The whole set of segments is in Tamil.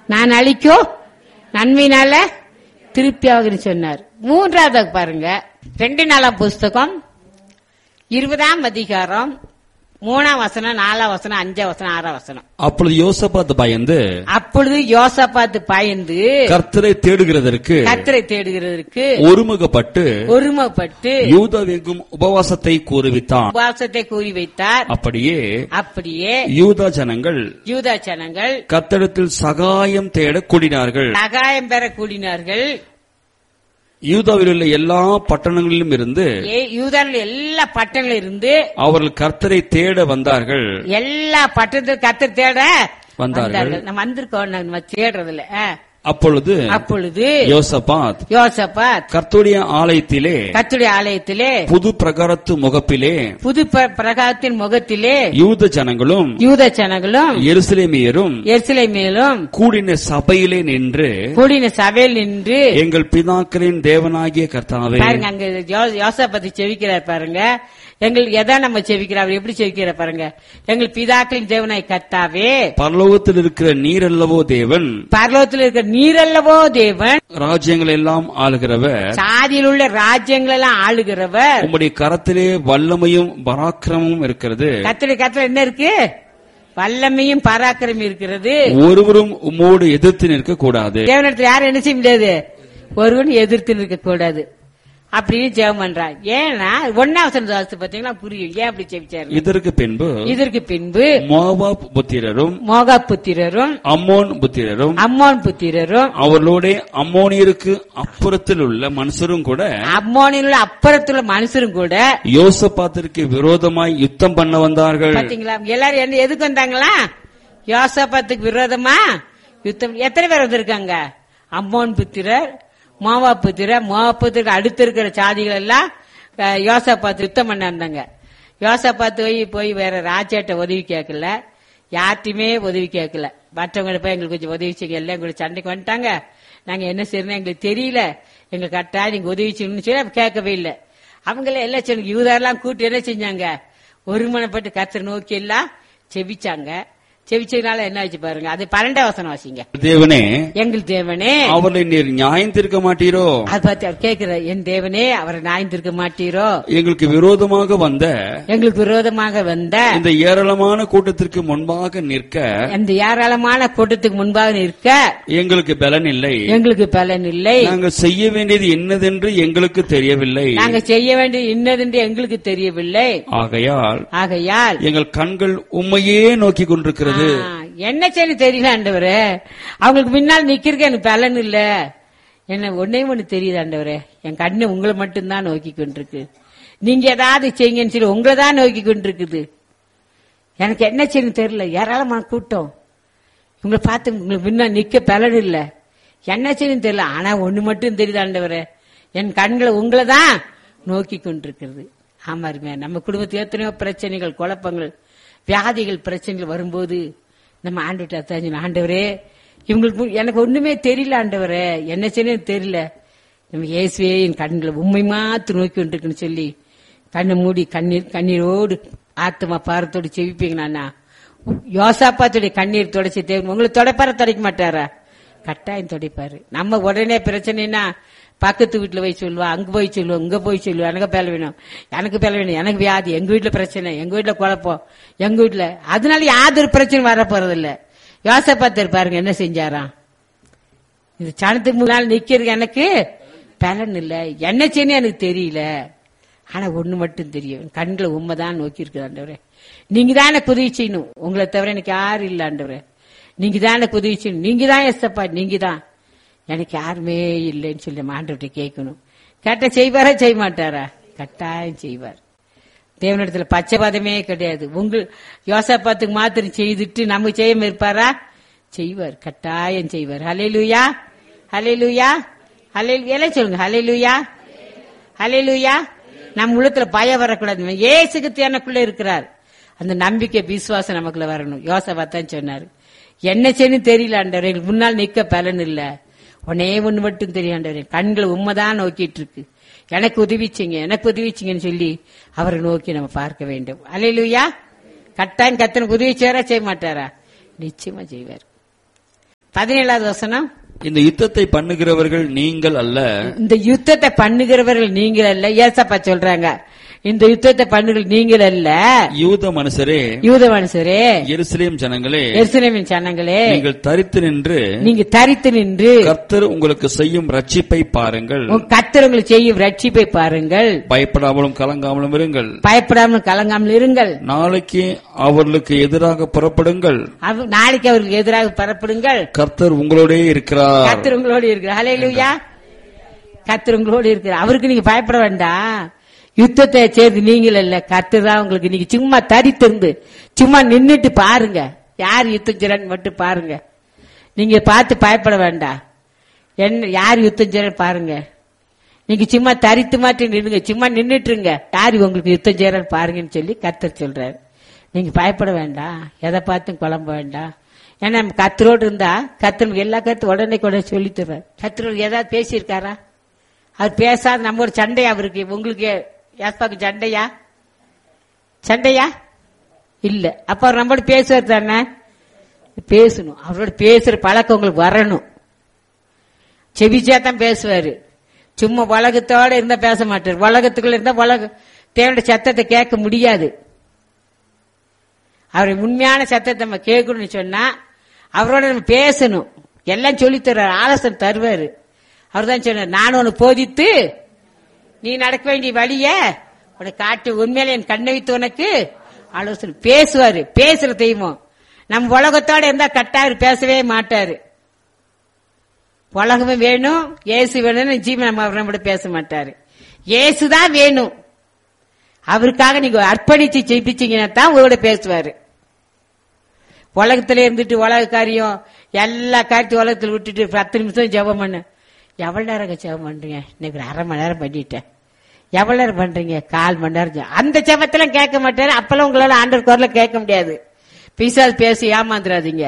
நான் அழிக்கும் நன்மையினால திருப்தியாகுன்னு சொன்னார் மூன்றாவது பாருங்க ரெண்டு நாளாம் புஸ்தகம் இருபதாம் அதிகாரம் மூணாம் வசனம் நாலாம் வசனம் அஞ்சாம் வசனம் ஆறாம் வசனம் அப்பொழுது யோசபாத் பயந்து அப்பொழுது யோசபாத்து பாய்ந்து கர்த்தரை தேடுகிறதற்கு கத்தரை தேடுகிறதற்கு ஒருமுகப்பட்டு ஒருமைப்பட்டு யூதாவெங்கும் உபவாசத்தை கூறுவித்தான் உபவாசத்தை கூறி வைத்தார் அப்படியே அப்படியே யூதா ஜனங்கள் யூதா ஜனங்கள் கர்த்தரிடத்தில் சகாயம் தேட கூடினார்கள் சகாயம் பெற கூடினார்கள் யூதாவில் உள்ள எல்லா பட்டணங்களிலும் இருந்து ஏ- யூதாவில் எல்லா பட்டணங்களும் இருந்து அவர்கள் கர்த்தரை தேட வந்தார்கள் எல்லா பட்டணத்தில் கத்தர் தேட வந்தார்கள். நம்ம வந்திருக்கோம் நம்ம தேடுறதுல ஆ. அப்பொழுது அப்பொழுது யோசபாத் யோசபாத் கர்த்தருடைய ஆலயத்திலே கத்துடைய ஆலயத்திலே புது பிரகாரத்து முகப்பிலே புது ப- பிரகாரத்தின் முகத்திலே யூத ஜனங்களும் யூத ஜனங்களும் எருசலேமியரும் எரிசிலை மேலும் கூடின சபையிலே நின்று கூடின சபையில் நின்று எங்கள் பிதாக்களின் தேவனாகிய கர்த்தாவே பாருங்க அங்க யோ- யோசபாத்து செவிக்கிறார் பாருங்க எங்களுக்கு எதை நம்ம செவிக்கிறார் அவர் எப்படி செவிக்கிறார் பாருங்க எங்கள் பிதாக்களின் தேவனாய் கர்த்தாவே பரலோகத்தில் இருக்கிற நீரல்லவோ தேவன் பரலோகத்தில் இருக்கிற நீரல்லவோ தேவன் ராஜ்யங்கள் எல்லாம் ஆளுகிறவர் சாதியில் உள்ள ராஜ்யங்கள் எல்லாம் ஆளுகிறவர் உம்முடைய கரத்திலே வல்லமையும் பராக்கிரமும் இருக்கிறது கத்திரி கத்திர என்ன இருக்கு வல்லமையும் பராக்கிரமும் இருக்கிறது ஒருவரும் உம்மோடு எதிர்த்து நிற்க கூடாது தேவனிடத்தில் யாரும் என்ன செய்ய முடியாது ஒருவன் எதிர்த்து நிற்க கூடாது அப்படின்னு ஜெபம் பண்றான் ஏன்னா ஒன்னாவசன தாசத்து பாத்தீங்கன்னா புரியும் ஏன் அப்படி செவிச்சாரு இதற்கு பின்பு இதற்கு பின்பு மோவாப் புத்திரரும் மோகா புத்திரரும் அம்மோன் புத்திரரும் அம்மோன் புத்திரரும் அவர்களோட அம்மோனியருக்கு அப்புறத்தில் உள்ள மனுஷரும் கூட அம்மோனில் உள்ள அப்புறத்துல மனுஷரும் கூட யோசபாத்திற்கு விரோதமாய் யுத்தம் பண்ண வந்தார்கள் பாத்தீங்களா எல்லாரும் என்ன எதுக்கு வந்தாங்களா யோசபாத்துக்கு விரோதமா யுத்தம் எத்தனை பேர் வந்திருக்காங்க அம்மோன் புத்திரர் மோவா புத்திரர் மோவா புத்திரருக்கு அடுத்து இருக்கிற சாதிகள் எல்லாம் அஹ், யோசபாத்து யுத்தம் பண்ண வந்தாங்க யோசபாத்து போய் போய் வேற ராஜாட்ட உதவி கேட்கல யார்ட்டையுமே உதவி கேட்கல மற்றவங்க போய் எங்களுக்கு கொஞ்சம் உதவி செய்யுங்க எல்லாம் எங்களுக்கு சண்டைக்கு வந்துட்டாங்க நாங்க என்ன செய்யணும் எங்களுக்கு தெரியல எங்களுக்கு கரெக்டா நீங்க உதவி செய்யணும்னு சொல்லி அப்ப கேட்கவே இல்லை அவங்கள எல்லாம் சொன்னாங்க யூதரெல்லாம் கூட்டி என்ன செஞ்சாங்க ஒருமனப்பட்டு கத்தர் நோக்கி எல்லாம் செவிச்சாங்க செவிச்சதுனால என்ன ஆச்சு பாருங்க அது பன்னெண்டாம் வசனம் வாசிங்க தேவனே எங்கள் தேவனே அவர்களை நீர் நியாயம் தீர்க்க மாட்டீரோ அது பார்த்து அவர் கேட்கிற என் தேவனே அவரை நாய்ந்திருக்க மாட்டீரோ எங்களுக்கு விரோதமாக வந்த எங்களுக்கு விரோதமாக வந்த இந்த ஏராளமான கூட்டத்திற்கு முன்பாக நிற்க அந்த ஏராளமான கூட்டத்துக்கு முன்பாக நிற்க எங்களுக்கு பலன் இல்லை எங்களுக்கு பலன் இல்லை நாங்கள் செய்ய வேண்டியது என்னதென்று எங்களுக்கு தெரியவில்லை நாங்க செய்ய வேண்டிய இன்னதென்று எங்களுக்கு தெரியவில்லை ஆகையால் ஆகையால் எங்கள் கண்கள் உண்மையே நோக்கி கொண்டிருக்கிறது ஆ, என்ன செய்ய தெரியல ஆண்டவரே அவங்களுக்கு முன்னால் நிக்கிறதுக்கு எனக்கு பலன் இல்ல என்ன ஒன்னே ஒண்ணு தெரியுது ஆண்டவரே என் கண்ணு உங்களை மட்டும்தான் நோக்கி கொண்டிருக்கு நீங்க ஏதாவது செய்யுங்கன்னு சொல்லி உங்களை தான் நோக்கி கொண்டிருக்குது எனக்கு என்ன செய்யணும் தெரியல ஏராளமான கூட்டம் உங்களை பார்த்து உங்களுக்கு முன்ன நிக்க பலன் இல்ல என்ன செய்யணும் தெரியல ஆனா ஒண்ணு மட்டும் தெரியுது ஆண்டவரே என் கண்களை உங்களை தான் நோக்கி கொண்டிருக்கிறது ஆமா அருமையா நம்ம குடும்பத்துக்கு எத்தனையோ பிரச்சனைகள் குழப்பங்கள் வியாதிகள் பிரச்சனைகள் வரும்போது நம்ம ஆண்டுகிட்ட அத்தாஞ்சு ஆண்டவரே இவங்களுக்கு மு- எனக்கு ஒண்ணுமே தெரியல ஆண்டவரே என்ன செய்யணும் தெரியல நம்ம இயேசுவே என் கண்களை உண்மை மாத்து நோக்கி கொண்டிருக்குன்னு சொல்லி கண்ணை மூடி கண்ணீர் கண்ணீரோடு ஆத்மா பாரத்தோடு செவிப்பீங்கண்ணா யோசாப்பாத்துடைய கண்ணீர் தொடச்சி தேவன் உங்களை தொடைப்பார தொடைக்க மாட்டாரா கட்டாயம் தொடைப்பாரு நம்ம உடனே பிரச்சனைனா பக்கத்து வீட்டுல போய் சொல்லுவா அங்க போய் சொல்லுவோம் இங்க போய் சொல்லுவோம் எனக்கு பேல வேணும் எனக்கு பேல வேணும் எனக்கு வியாதி எங்க வீட்டுல பிரச்சனை எங்க வீட்டுல குழப்பம் எங்க வீட்டுல அதனால யாதொரு பிரச்சனை வர போறது இல்ல யோசப்பாத்தர் பாருங்க என்ன செஞ்சாராம் இது சனத்துக்கு முன்னால் நிக்கிறது எனக்கு பலன் இல்ல என்ன செய்யணும் எனக்கு தெரியல ஆனா ஒண்ணு மட்டும் தெரியும் என் கண்களை உண்மைதான் நோக்கி இருக்குது ஆண்டவரே நீங்க தான் எனக்கு உதவி செய்யணும் உங்களை தவிர எனக்கு யாரும் இல்ல ஆண்டவரே நீங்க தான் எனக்கு உதவி செய்யணும் நீங்க தான் எஸ்தப்பா நீங்க தான் எனக்கு யாருமே இல்லைன்னு சொல்லி நம்ம ஆண்டவர்கிட்ட கேட்கணும் கேட்ட செய்வாரா செய்ய மாட்டாரா கட்டாயம் செய்வார் தேவனிடத்துல பச்சைபாதமே கிடையாது உங்கள் யோசப்பாத்துக்கு மாத்திரம் செய்துட்டு நமக்கு செய்யாம இருப்பாரா செய்வார் கட்டாயம் செய்வார் ஹalleluya ஹalleluya ஹalleluya எல்லாம் சொல்லுங்க ஹalleluya ஹalleluya நம்ம உள்ளத்துல பயம் வரக்கூடாது ஏசுக்கு எனக்குள்ள இருக்கிறார் அந்த நம்பிக்கை விசுவாசம் நமக்குள்ள வரணும் யோசபாத்தான் சொன்னாரு என்ன செய்யணும் தெரியல ஆண்டவர் எங்களுக்கு முன்னால் நிக்க பலன் இல்ல உடனே ஒண்ணு மட்டும் தெரியும் ஆண்டவர் கண்களை உண்மைதான் நோக்கிட்டு இருக்கு எனக்கு உதவிச்சிங்க எனக்கு உதவிச்சிங்கன்னு சொல்லி அவரை நோக்கி நம்ம பார்க்க வேண்டும் அலையிலுயா கட்டாயம் கத்தனுக்கு உதவி செய்வாரா செய்ய மாட்டாரா நிச்சயமா செய்வார் பதினேழாவது வசனம் இந்த யுத்தத்தை பண்ணுகிறவர்கள் நீங்கள் அல்ல இந்த யுத்தத்தை பண்ணுகிறவர்கள் நீங்கள் அல்ல ஏசப்பா சொல்றாங்க இந்த யுத்தத்தை பண்ணுகிற நீங்கள் அல்ல யூத மனுஷரே யூத மனுஷரே எருசலேம் ஜனங்களே எருசலேமின் சனங்களே நீங்கள் தரித்து நின்று நீங்க தரித்து நின்று கர்த்தர் உங்களுக்கு செய்யும் ரட்சிப்பை பாருங்கள் உன் கர்த்தர் உங்களுக்கு செய்யும் ரட்சிப்பை பாருங்கள் பயப்படாமலும் கலங்காமலும் இருங்கள் பயப்படாமல் கலங்காமல் இருங்கள் நாளைக்கு அவர்களுக்கு எதிராக புறப்படுங்கள் அவ- நாளைக்கு அவருக்கு எதிராக பரப்படுங்கள் கர்த்தர் உங்களோடே இருக்கிறார் கர்த்தர் உங்களோடு இருக்கிறார் ஹalleluya கர்த்தர் உங்களோடு இருக்கிறார் அவருக்கு நீங்க பயப்பட வேண்டாம் யுத்தத்தை சேர்ந்து நீங்கள் இல்ல கர்த்தர் தான் உங்களுக்கு நீங்க சும்மா தரித்திருந்து சும்மா நின்னுட்டு பாருங்க யார் யுத்தம் செய்றான்னு மட்டும் பாருங்க நீங்க பார்த்து பயப்பட வேண்டாம் என்ன யார் யுத்தம் செய்றான்னு பாருங்க நீங்க சும்மா தரித்து மாட்டி நின்னுங்க சும்மா நின்னுட்டுருங்க யார் உங்களுக்கு யுத்தம் செய்றான்னு பாருங்கன்னு சொல்லி கர்த்தர் சொல்றாரு நீங்க பயப்பட வேண்டாம் எதை பார்த்தும் குழம்ப வேண்டாம் ஏன்னா நம்ம கத்தரோடு இருந்தா கத்தனுக்கு எல்லா கருத்து உடனே கூட சொல்லி தர்றாரு கத்தரோடு ஏதாவது பேசியிருக்காரா அவர் பேசாத நம்ம ஒரு சண்டையா அவருக்கு உங்களுக்கு யாஸ்பாக்கு சண்டையா சண்டையா இல்ல அப்ப அவர் நம்மளோட பேசுவார் தானே பேசணும் அவரோட பேசுற பழக்கம் உங்களுக்கு வரணும் செவிச்சா தான் பேசுவாரு சும்மா உலகத்தோட இருந்தா பேச மாட்டார் உலகத்துக்குள்ள இருந்தா உலக தேவனுடைய சத்தத்தை கேட்க முடியாது அவர் உண்மையான சத்தத்தை நம்ம கேட்கணும்னு சொன்னா அவரோட நம்ம பேசணும் எல்லாம் சொல்லி தர்றாரு ஆலோசனை தருவாரு அவர் தான் சொன்னார் நான் உனக்கு போதித்து நீ நடக்க வேண்டிய வழிய உனக்கு காட்டு உண்மையில என் கண்ணை வைத்து உனக்கு ஆலோசனை பேசுவாரு பேசுற தெய்வம் நம்ம உலகத்தோட இருந்தா கட்டாரு பேசவே மாட்டாரு உலகமே வேணும் இயேசு வேணும்னு ஜீவன் நம்ம அவர் நம்மளோட பேச மாட்டாரு இயேசுதான் வேணும் அவருக்காக நீங்க அர்ப்பணிச்சு ஜெயிப்பிச்சீங்கன்னா தான் உங்களோட பேசுவாரு உலகத்துல இருந்துட்டு உலக காரியம் எல்லா காரியத்தையும் உலகத்துல விட்டுட்டு பத்து நிமிஷம் ஜெபம் பண்ணு எவ்வளவு நேரம் ஜெபம் பண்றீங்க இன்னைக்கு ஒரு அரை மணி நேரம் பண்ணிட்டேன் எவ்வளவு நேரம் பண்றீங்க கால் மணி நேரம் ஜெபம். அந்த ஜெபத்தெல்லாம் கேட்க மாட்டாரு அப்பெல்லாம் உங்களால ஆண்டர் குரல கேட்க முடியாது பிசாஸ் பேசி ஏமாந்துடாதீங்க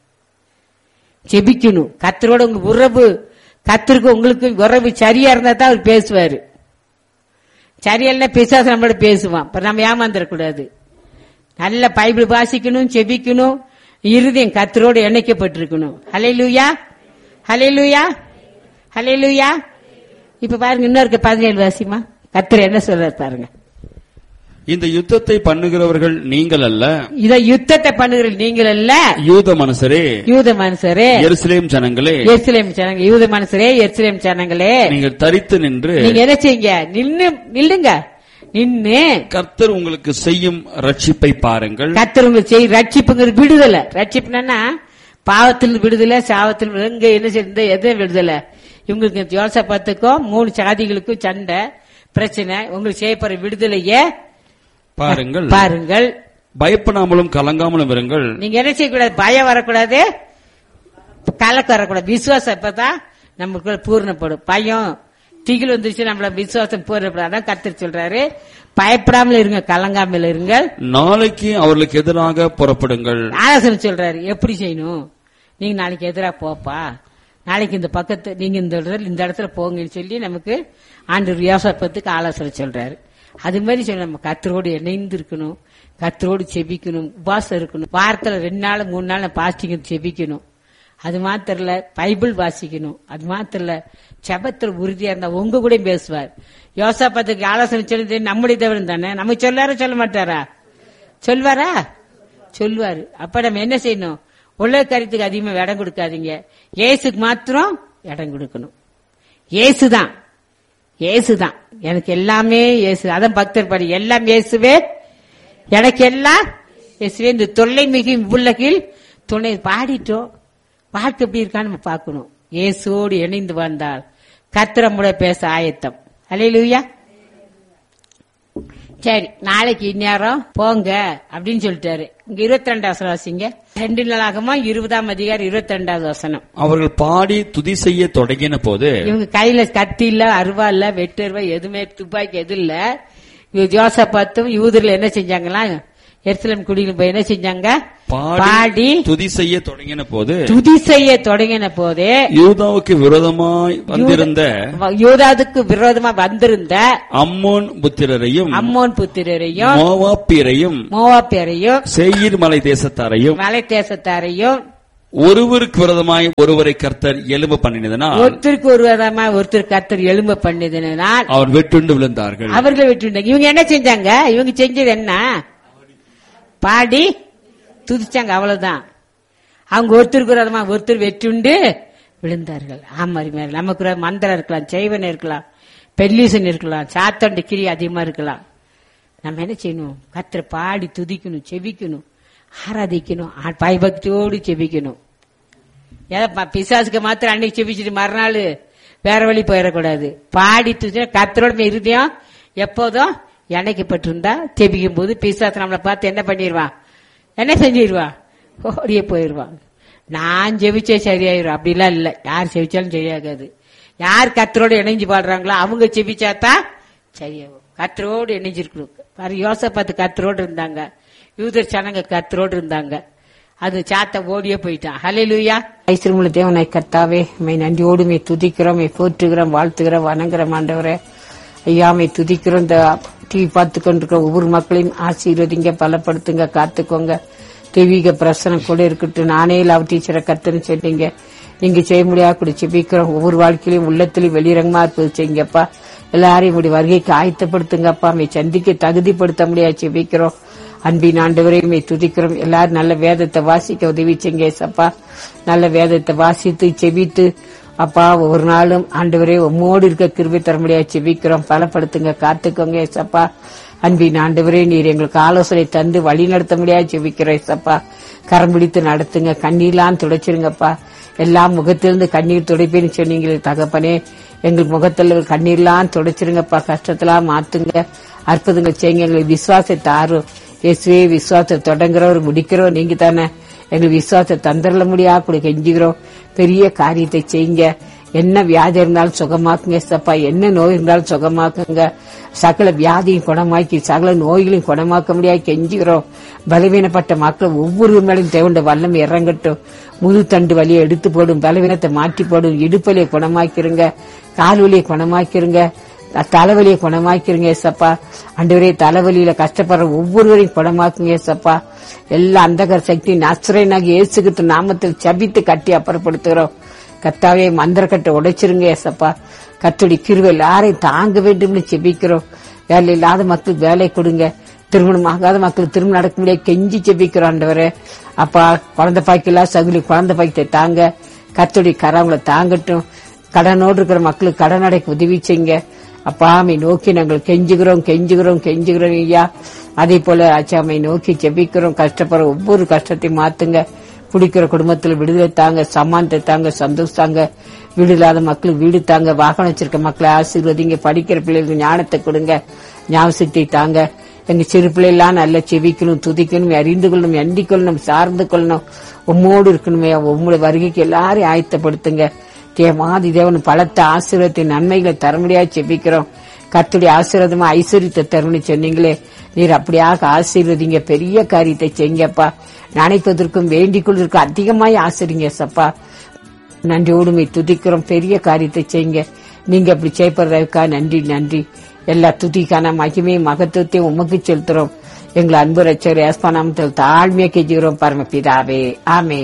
ஜெபிக்கணும் கத்தரோட உங்க உறவு கத்தருக்கு உங்களுக்கு உறவு சரியா இருந்தா தான் அவர் பேசுவாரு சரியில்லை பிசாசு நம்மளோட பேசுவான் இப்ப நம்ம ஏமாந்துடக்கூடாது நல்ல பைபிள் வாசிக்கணும் செபிக்கணும் இருதயம் கத்தரோடு இணைக்கப்பட்டிருக்கணும் ஹலே லூயா ஹலே லூயா ஹலே லூயா இப்ப பாருங்க இன்னொரு பதினேழு வாசிமா கத்தர் என்ன சொல்றாரு பாருங்க இந்த யுத்தத்தை பண்ணுகிறவர்கள் நீங்கள் அல்ல இத யுத்தத்தை பண்ணுகிற நீங்கள் அல்ல யூத மனுஷரே யூத மனுஷரே எருசலேம் ஜனங்களே எருசலேம் ஜனங்க யூத மனுஷரே எருசலேம் ஜனங்களே நீங்கள் தரித்து நின்று நீங்க என்ன செய்யுங்க நின்னு நில்லுங்க நின்னு கர்த்தர் உங்களுக்கு செய்யும் ரட்சிப்பை பாருங்கள் கத்தர் உங்களுக்கு செய் ரட்சிப்புங்கிற விடுதலை ரட்சிப்புனா பாவத்தில் விடுதலை சாவத்தில் விடுதலை. இங்க என்ன செய்யுது எது விடுதலை இவங்களுக்கு யோசப்பத்துக்கும் மூணு சாதிகளுக்கும் சண்டை பிரச்சனை உங்களுக்கு செய்யப்படுற விடுதலையே பாருங்கள் பாருங்கள் பயப்படாமலும் கலங்காமலும் இருங்கள் நீங்க என்ன செய்யக்கூடாது பயம் வரக்கூடாது கலக்கம் வரக்கூடாது விசுவாசம் இப்பதான் நமக்கு பூர்ணப்படும் பயம் திகில் வந்துருச்சு நம்மள விசுவாசம் பூர்ணப்படும் அதான் கத்தர் சொல்றாரு பயப்படாமல் இருங்க கலங்காமல் இருங்கள் நாளைக்கு அவர்களுக்கு எதிராக புறப்படுங்கள் ஆலோசனை சொல்றாரு எப்படி செய்யணும் நீங்க நாளைக்கு எதிரா போப்பா நாளைக்கு இந்த பக்கத்து நீங்க இந்த இடத்துல இந்த இடத்துல போங்கன்னு சொல்லி நமக்கு ஆண்டு யோசப்பத்துக்கு ஆலோசனை சொல்றாரு அது மாதிரி சொல்ல நம்ம கத்தரோடு இணைந்து இருக்கணும் கத்தரோடு செபிக்கணும் உபாசம் இருக்கணும் வாரத்துல ரெண்டு நாள் மூணு நாள் பாஸ்டிங் செபிக்கணும் அது மாத்திரம் இல்ல பைபிள் வாசிக்கணும் அது மாத்திரம் இல்ல செபத்துல உறுதியா இருந்தா உங்க கூட பேசுவார் யோசாப்பத்துக்கு ஆலோசனை சொல்லி நம்முடைய தேவன் தானே நம்ம சொல்லாரா சொல்ல மாட்டாரா சொல்வாரா சொல்லுவாரு அப்ப நம்ம என்ன செய்யணும் உலக கருத்துக்கு அதிகமா இடம் கொடுக்காதீங்க இயேசுக்கு மாத்திரம் இடம் கொடுக்கணும் இயேசுதான் இயேசுதான் எனக்கு எல்லாமே இயேசு அதான் பக்தர் பாடி எல்லாம் இயேசுவே எனக்கு எல்லாம் இயேசுவே இந்த தொல்லை மிகு உலகில் துணை பாடிட்டோம் பாட்டு எப்படி இருக்கான்னு நம்ம பார்க்கணும் இயேசுவோடு இணைந்து வந்தால் கத்திரமுட பேச ஆயத்தம் அலையிலுயா சரி நாளைக்கு இந்நேரம் போங்க அப்படின்னு சொல்லிட்டாரு இங்க இருபத்தி ரெண்டாவது வாசிங்க ரெண்டு நாளாகமா இருபதாம் அதிகாரம் இருபத்தி ரெண்டாவது வசனம் அவர்கள் பாடி துதி செய்ய தொடங்கின போது இவங்க கையில கத்தி இல்ல அருவா இல்ல வெட்டருவா எதுவுமே துப்பாக்கி எதுவும் இல்ல இவங்க ஜோசப்பாத்தும் யூதர்ல என்ன செஞ்சாங்களா எருசலேம் குடியில் போய் என்ன செஞ்சாங்க பாடி பாடி துதி செய்ய தொடங்கின போது துதி செய்ய தொடங்கின போதே யூதாவுக்கு விரோதமாய் வந்திருந்த யூதாதுக்கு விரோதமா வந்திருந்த அம்மோன் புத்திரரையும் அம்மோன் புத்திரரையும் மோவாப்பியரையும் மோவாப்பியரையும் சேயீர் மலை தேசத்தாரையும் மலை தேசத்தாரையும் ஒருவருக்கு விரதமாய் ஒருவரை கர்த்தர் எலும்ப பண்ணினதனால் ஒருத்தருக்கு ஒரு விதமா ஒருத்தர் கர்த்தர் எலும்ப பண்ணதுனால் அவர் வெட்டுண்டு விழுந்தார்கள் அவர்களை விட்டுட்டாங்க இவங்க என்ன செஞ்சாங்க இவங்க செஞ்சது என்ன பாடி துதிச்சாங்க அவ்வளவுதான் அவங்க ஒருத்தருக்கு விரோதமா ஒருத்தர் வெட்டுண்டு விழுந்தார்கள் ஆமாரி மேல நமக்கு ஒரு மந்திரம் இருக்கலாம் செய்வன் இருக்கலாம் பெல்லீசன் இருக்கலாம் சாத்தண்டு கிரி அதிகமா இருக்கலாம் நம்ம என்ன செய்யணும் கத்திர பாடி துதிக்கணும் செபிக்கணும் ஆராதிக்கணும் ஆ- பயபக்தியோடு செபிக்கணும் ஏதோ ப- பிசாசுக்கு மாத்திரம் அன்னைக்கு செபிச்சுட்டு மறுநாள் வேற வழி போயிடக்கூடாது பாடி துதிச்சா கத்தரோட இருதயம் எப்போதும் இணைக்கப்பட்டிருந்தா செபிக்கும் போது பிசாசு நம்மளை பார்த்து என்ன பண்ணிடுவான் என்ன செஞ்சிருவான் ஓடியே போயிடுவான் நான் ஜெபிச்சே சரியாயிரும் அப்படிலாம் இல்லை யார் செபிச்சாலும் சரியாகாது யார் கத்தரோட இணைஞ்சு பாடுறாங்களோ அவங்க செபிச்சாதான் சரியாகும் கத்தரோடு இணைஞ்சிருக்கணும் பாரு யோசப்பாத்து கத்தரோடு இருந்தாங்க யூதர் சனங்க கத்தரோடு இருந்தாங்க அது சாத்த ஓடியே போயிட்டான் ஹalleluya ஐஸ்வரமுள்ள தேவனை கர்த்தாவே மை நன்றியோடு மை துதிக்கிறோம் மை போற்றுகிறோம் வாழ்த்துகிறோம் வணங்குறோம் ஆண்டவரே ஐயா மை துதிக்கிறோம் இந்த டிவி பார்த்து கொண்டிருக்கிற ஒவ்வொரு மக்களையும் ஆசீர்வதிங்க பலப்படுத்துங்க காத்துக்கோங்க தெய்வீக பிரசனம் கூட இருக்கட்டும் நானே லவ் டீச்சரை கத்துன்னு சொன்னீங்க நீங்க செய்ய முடியாது கூட செபிக்கிறோம் ஒவ்வொரு வாழ்க்கையிலும் உள்ளத்திலும் வெளிரங்கமா இருப்பது செய்யுங்கப்பா எல்லாரையும் உடைய வருகைக்கு ஆயத்தப்படுத்துங்கப்பா மை சந்திக்க தகுதிப்படுத்த முடியாது செபிக்கிறோம் அன்பின் ஆண்டவரையுமே துதிக்கிறோம் எல்லாரும் நல்ல வேதத்தை வாசிக்க உதவி செய்யுங்க ஏசப்பா நல்ல வேதத்தை வாசித்து செபித்து அப்பா ஒவ்வொரு நாளும் ஆண்டவரே உம்மோடு இருக்க கிருபை தர முடியாது செபிக்கிறோம் பலப்படுத்துங்க காத்துக்கோங்க ஏசப்பா அன்பின் ஆண்டவரே நீர் எங்களுக்கு ஆலோசனை தந்து வழி நடத்த முடியாது செபிக்கிறோம் ஏசப்பா கரம் பிடித்து நடத்துங்க கண்ணீர்லாம் துடைச்சிருங்கப்பா எல்லா முகத்திலிருந்து கண்ணீர் துடைப்பேன்னு சொன்னீங்களே தகப்பனே எங்கள் முகத்துல கண்ணீர்லாம் துடைச்சிருங்கப்பா கஷ்டத்தெல்லாம் மாத்துங்க அற்புதங்கள் செய்யுங்க எங்களுக்கு விசுவாசத்தை ஆறும் இயேசுவே விசுவாசத்தை தொடங்குறவர் முடிக்கிறோம் நீங்க தானே எங்களுக்கு விசுவாசத்தை தந்துடல முடியா கூட கெஞ்சுகிறோம் பெரிய காரியத்தை செய்யுங்க என்ன வியாதி இருந்தாலும் சுகமாக்குங்க சப்பா என்ன நோய் இருந்தாலும் சுகமாக்குங்க சகல வியாதியும் குணமாக்கி சகல நோய்களையும் குணமாக்க முடியாது கெஞ்சுகிறோம் பலவீனப்பட்ட மக்கள் ஒவ்வொரு மேலும் தேவண்ட வல்லம் இறங்கட்டும் முது தண்டு வலியை எடுத்து போடும் பலவீனத்தை மாற்றி போடும் இடுப்பலியை குணமாக்கிருங்க கால் வலியை குணமாக்கிருங்க தலைவலியை குணமாக்கிருங்க ஏசப்பா அண்டவரே தலைவலியில கஷ்டப்படுற ஒவ்வொருவரையும் குணமாக்குங்க ஏசப்பா எல்லா அந்தகர சக்தி நசுரனாகி இயேசுகிட்டு நாமத்தில் சபித்து கட்டி அப்புறப்படுத்துகிறோம் கத்தாவே மந்திரக்கட்டை உடைச்சிருங்க ஏசப்பா கத்துடி கிருவை எல்லாரையும் தாங்க வேண்டும்னு செபிக்கிறோம் வேலை இல்லாத மக்களுக்கு வேலை கொடுங்க திருமணம் ஆகாத மக்களுக்கு திருமணம் நடக்க முடியாது கெஞ்சி செபிக்கிறோம் ஆண்டவரே அப்பா குழந்தை பாய்க்கெல்லாம் சகுலி குழந்தை பாய்க்கத்தை தாங்க கத்துடி கரவங்களை தாங்கட்டும் கடனோடு இருக்கிற மக்களுக்கு கடன் அடைக்க உதவி செய்யுங்க அப்பாமை நோக்கி நாங்கள் கெஞ்சுகிறோம் கெஞ்சுகிறோம் கெஞ்சுகிறோம் ஐயா அதே போல அச்சாமை நோக்கி ஜெபிக்கிறோம் கஷ்டப்படுற ஒவ்வொரு கஷ்டத்தையும் மாத்துங்க குடிக்கிற குடும்பத்தில் விடுதலை தாங்க சமானத்தை தாங்க சந்தோஷம் தாங்க வீடு இல்லாத மக்களுக்கு வீடு தாங்க வாகனம் வச்சிருக்க மக்களை ஆசீர்வதிங்க படிக்கிற பிள்ளைகளுக்கு ஞானத்தை கொடுங்க ஞாபகத்தை தாங்க எங்க சிறு பிள்ளைலாம் நல்லா செவிக்கணும் துதிக்கணும் அறிந்து கொள்ளணும் எண்ணிக் கொள்ளணும் சார்ந்து கொள்ளணும் உம்மோடு இருக்கணுமே உங்களுடைய வருகைக்கு எல்லாரையும் ஆயத்தப்படுத்துங்க தேவாதி தேவன் பலத்த ஆசீர்வத்தை நன்மைகளை தர முடியாது செபிக்கிறோம் கத்துடைய ஆசீர்வாதமா ஐஸ்வர்யத்தை தரும்னு சொன்னீங்களே நீர் அப்படியாக ஆசீர்வதிங்க பெரிய காரியத்தை செய்யுங்கப்பா நினைப்பதற்கும் வேண்டிக் கொள்வதற்கும் அதிகமாய் ஆசிரிங்க சப்பா நன்றியோடு மீ துதிக்கிறோம் பெரிய காரியத்தை செய்யுங்க நீங்க அப்படி செய்யப்படுறதுக்கா நன்றி நன்றி எல்லா துதிக்கான மகிமையும் மகத்துவத்தையும் உமக்கு செலுத்துறோம் எங்களை அன்பு ரச்சர் ஏஸ்பானாமத்தில் தாழ்மையா கெஞ்சுகிறோம் பரமபிதாவே ஆமே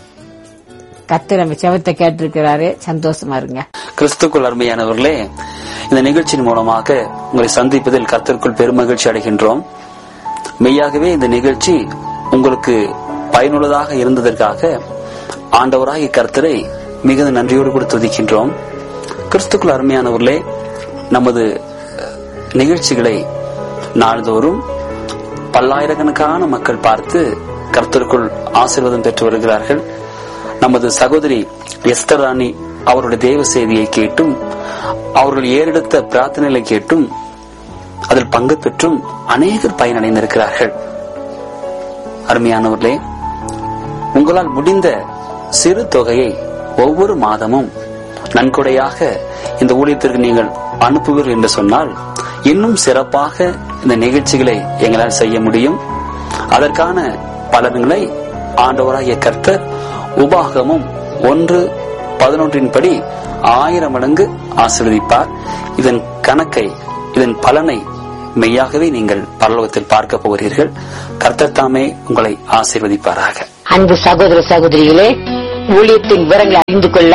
கத்து நம்ம செவத்தை கேட்டிருக்கிறாரு சந்தோஷமா இருங்க கிறிஸ்துக்குள் அருமையானவர்களே இந்த நிகழ்ச்சியின் மூலமாக உங்களை சந்திப்பதில் கர்த்தருக்குள் பெருமகிழ்ச்சி அடைகின்றோம் மெய்யாகவே இந்த நிகழ்ச்சி உங்களுக்கு பயனுள்ளதாக இருந்ததற்காக ஆண்டவராகிய கர்த்தரை மிகுந்த நன்றியோடு கூட துதிக்கின்றோம் கிறிஸ்துக்குள் அருமையானவர்களே நமது நிகழ்ச்சிகளை நாள்தோறும் பல்லாயிரக்கணக்கான மக்கள் பார்த்து கர்த்தருக்குள் ஆசீர்வாதம் பெற்று வருகிறார்கள் நமது சகோதரி எஸ்தர் ராணி அவருடைய தேவ செய்தியை கேட்டும் அவர்கள் ஏறெடுத்த பிரார்த்தனைகளை கேட்டும் அதில் பங்கு பெற்றும் அநேகர் பயனடைந்திருக்கிறார்கள் அருமையானவர்களே உங்களால் முடிந்த சிறு தொகையை ஒவ்வொரு மாதமும் நன்கொடையாக இந்த ஊழியத்திற்கு நீங்கள் அனுப்புவீர்கள் என்று சொன்னால் இன்னும் சிறப்பாக இந்த நிகழ்ச்சிகளை எங்களால் செய்ய முடியும் அதற்கான பலன்களை ஆண்டவராகிய கர்த்தர் உபாகமும் ஒன்று பதினொன்றின் படி ஆயிரம் மடங்கு ஆசீர்வதிப்பார் இதன் கணக்கை இதன் பலனை மெய்யாகவே நீங்கள் பரலோகத்தில் பார்க்க போகிறீர்கள் கர்த்தர் தாமே உங்களை ஆசீர்வதிப்பாராக அன்பு சகோதர சகோதரிகளே ஊழியத்தின் விவரங்களை அறிந்து கொள்ள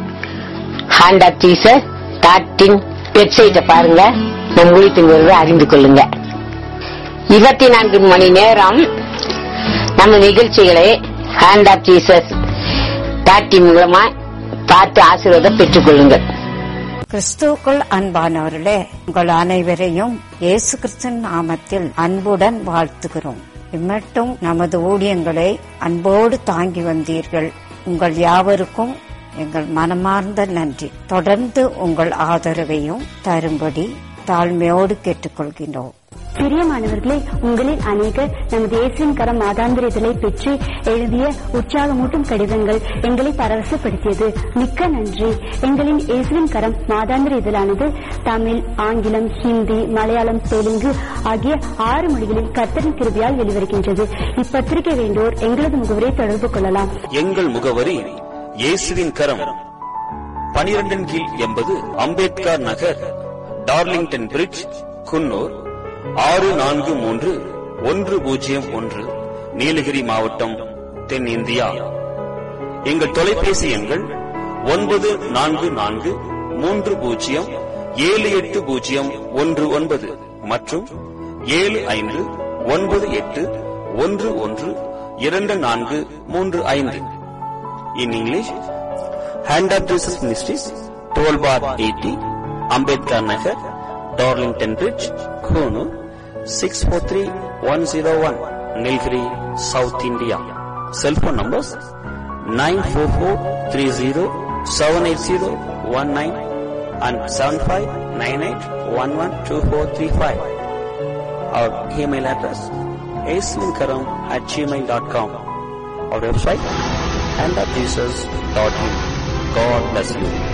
ஹேண்ட் ஆஃப் ஜீசஸ் டாட்டின் வெப்சைட்டை பாருங்க நம் ஊழியத்தின் விவரத்தை அறிந்து கொள்ளுங்க இருபத்தி நான்கு மணி நேரம் நம்ம நிகழ்ச்சிகளை ஹேண்ட் ஆஃப் ஜீசஸ் டாட்டின் மூலமா பார்த்து ஆசீர்வாதம் பெற்றுக் கொள்ளுங்கள் கிறிஸ்துவுக்குள் அன்பானவர்களே உங்கள் அனைவரையும் இயேசு கிறிஸ்தன் நாமத்தில் அன்புடன் வாழ்த்துகிறோம் இம்மட்டும் நமது ஊழியங்களை அன்போடு தாங்கி வந்தீர்கள் உங்கள் யாவருக்கும் எங்கள் மனமார்ந்த நன்றி தொடர்ந்து உங்கள் ஆதரவையும் தரும்படி தாழ்மையோடு கேட்டுக்கொள்கின்றோம் பிரியமானவர்களே உங்களில் அநேகர் நமது இயேசுவின் கரம் மாதாந்திர இதழை பெற்று எழுதிய உற்சாகமூட்டும் கடிதங்கள் எங்களை பரவசப்படுத்தியது மிக்க நன்றி எங்களின் இயேசுவின் கரம் மாதாந்திர இதழானது தமிழ் ஆங்கிலம் ஹிந்தி மலையாளம் தெலுங்கு ஆகிய ஆறு மொழிகளில் கர்த்தரின் கிருபியால் வெளிவருகின்றது இப்பத்திரிகை வேண்டோர் எங்களது முகவரை தொடர்பு கொள்ளலாம் எங்கள் முகவரி இயேசுவின் கரம் பனிரெண்டின் கீழ் எண்பது அம்பேத்கர் நகர் டார்லிங்டன் பிரிட்ஜ் குன்னூர் ஆறு நான்கு மூன்று ஒன்று பூஜ்ஜியம் ஒன்று நீலகிரி மாவட்டம் தென் இந்தியா எங்கள் தொலைபேசி எண்கள் ஒன்பது நான்கு நான்கு மூன்று பூஜ்ஜியம் ஏழு எட்டு பூஜ்ஜியம் ஒன்று ஒன்பது மற்றும் ஏழு ஐந்து ஒன்பது எட்டு ஒன்று ஒன்று இரண்டு நான்கு மூன்று ஐந்து in English hand of Jesus ministries twelve bar eighty Ambedkar Nagar Darlington Bridge Coonoor six four three one zero one Nilgiri south India cellphone numbers nine four four three zero seven eight zero one nine and seven five nine eight one one two four three five our email address aslinkaram at gmail.com our website and at jesus.in. God bless you.